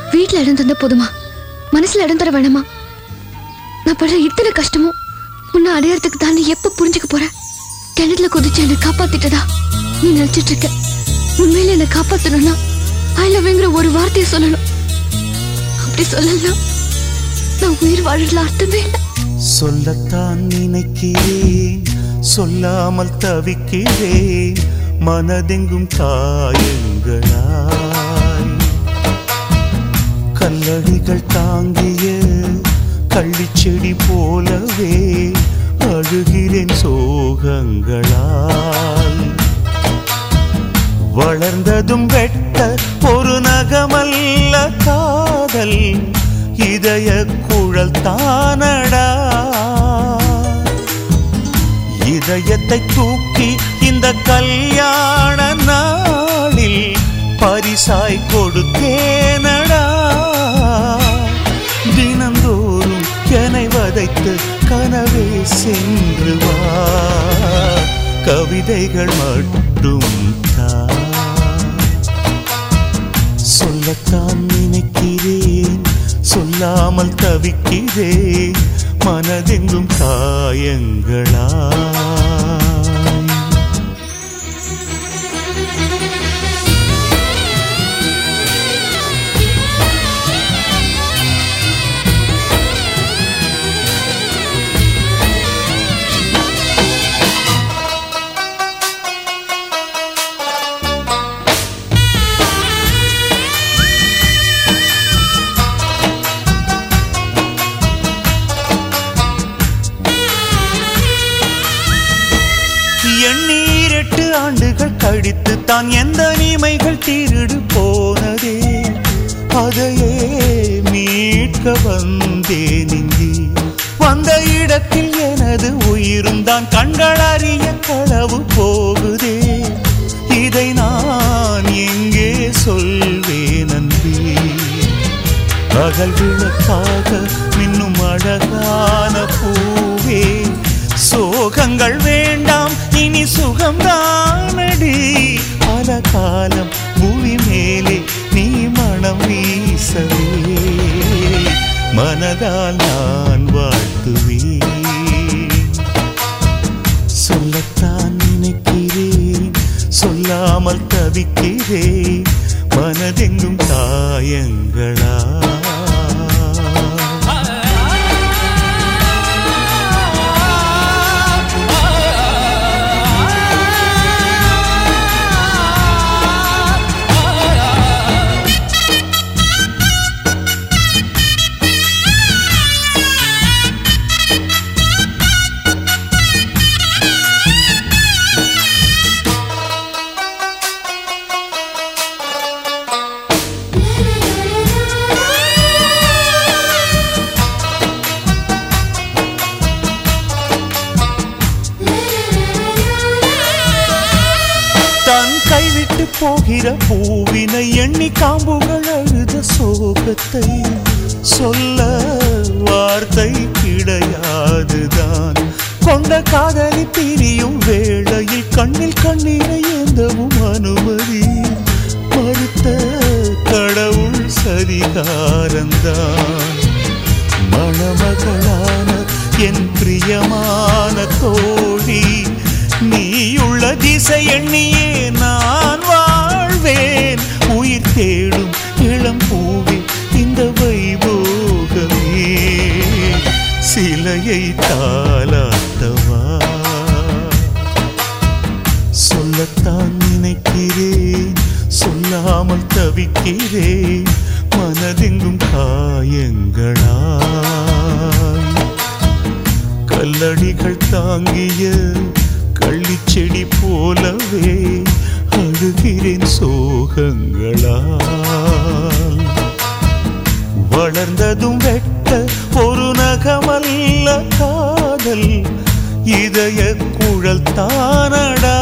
வீட்ல இடம் தந்தா போதுமா மனசுல இடம் தர வேணாமா நான் படுற இத்தனை கஷ்டமும் உன்னை அடையறதுக்கு தான் நீ எப்ப புரிஞ்சுக்க போற கிணத்துல குதிச்சு என்னை காப்பாத்திட்டதா நீ நினைச்சிட்டு இருக்க உண்மையில என்னை காப்பாத்தணும்னா ஐ லவ்ங்கிற ஒரு வார்த்தையை சொல்லணும் அப்படி சொல்லலாம் நான் உயிர் வாழல அர்த்தமே இல்லை சொல்லத்தான் நினைக்கிறேன் சொல்லாமல் தவிக்கிறேன் மனதெங்கும் காயங்களாய் கல்லடிகள் தாங்கிய கள்ளிச்செடி போலவே அழுகிறேன் சோகங்களால் வளர்ந்ததும் வெட்ட ஒரு நகமல்ல காதல் இதய குழல் தானடா இதயத்தை தூக்கி இந்த கல்யாண நாளில் பரிசாய் கொடுத்தேனடா தினந்தோறும் என்னை வதைத்து கனவே சென்று வா கவிதைகள் மட்டும் தான் சொல்லத்தான் நினைக்கிறேன் சொல்லாமல் தவிக்கிறேன் மனதெங்கும் காயங்களாய் எண்ணீர் எட்டு ஆண்டுகள் கழித்து தான் எந்த நீமைகள் திருடு போனதே அதையே மீட்க வந்தேன் இங்கே வந்த இடத்தில் எனது உயிரும் தான் கண்கள் அறிய களவு போகுதே இதை நான் எங்கே சொல்வேன் அன்பே பகல் விளக்காக மின்னும் அழகான பூவே சோகங்கள் வேண்டாம் இனி சுகம்தானடி பல காலம் புவி மேலே நீ மனம் வீசவே மனதால் நான் வாழ்த்துவேன் சொல்லத்தான் நினைக்கிறேன் சொல்லாமல் தவிக்கிறேன் மனதெங்கும் காயங்களா தன் கைவிட்டு போகிற பூவினை எண்ணி காம்புகள் அழுத சோகத்தை சொல்ல வார்த்தை கிடையாதுதான் கொண்ட காதலி பிரியும் வேளையில் கண்ணில் கண்ணீரை ஏந்தவும் அனுமதி மறுத்த கடவுள் சரிகாரந்தான் மணமகளான என் பிரியமான தோழி நீயுள்ள திசை எண்ணியே நான் வாழ்வேன் உயிர் தேடும் இளம் பூவே இந்த வைபோகமே சிலையை தாளாத்தவா சொல்லத்தான் நினைக்கிறேன் சொல்லாமல் தவிக்கிறேன் மனதெங்கும் காயங்களாய் கல்லடிகள் தாங்கிய கள்ளிச்செடி போலவே அழுகிறேன் சோகங்களால் வளர்ந்ததும் வெட்ட ஒரு நகமல்ல காதல் இதய குழல் தானடா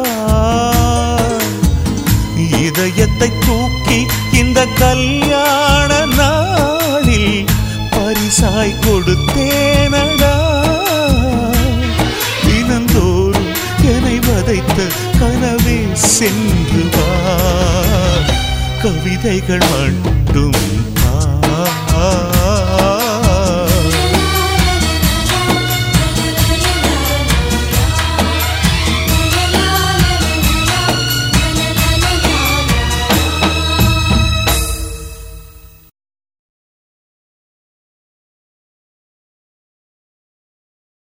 இதயத்தை தூக்கி இந்த கல்யாண நாளில் பரிசாய் கொடுத்தேனடா தினந்தோறும் என்னை வதைத்த கனவே சென்று வா கவிதைகள் மட்டும் ஆ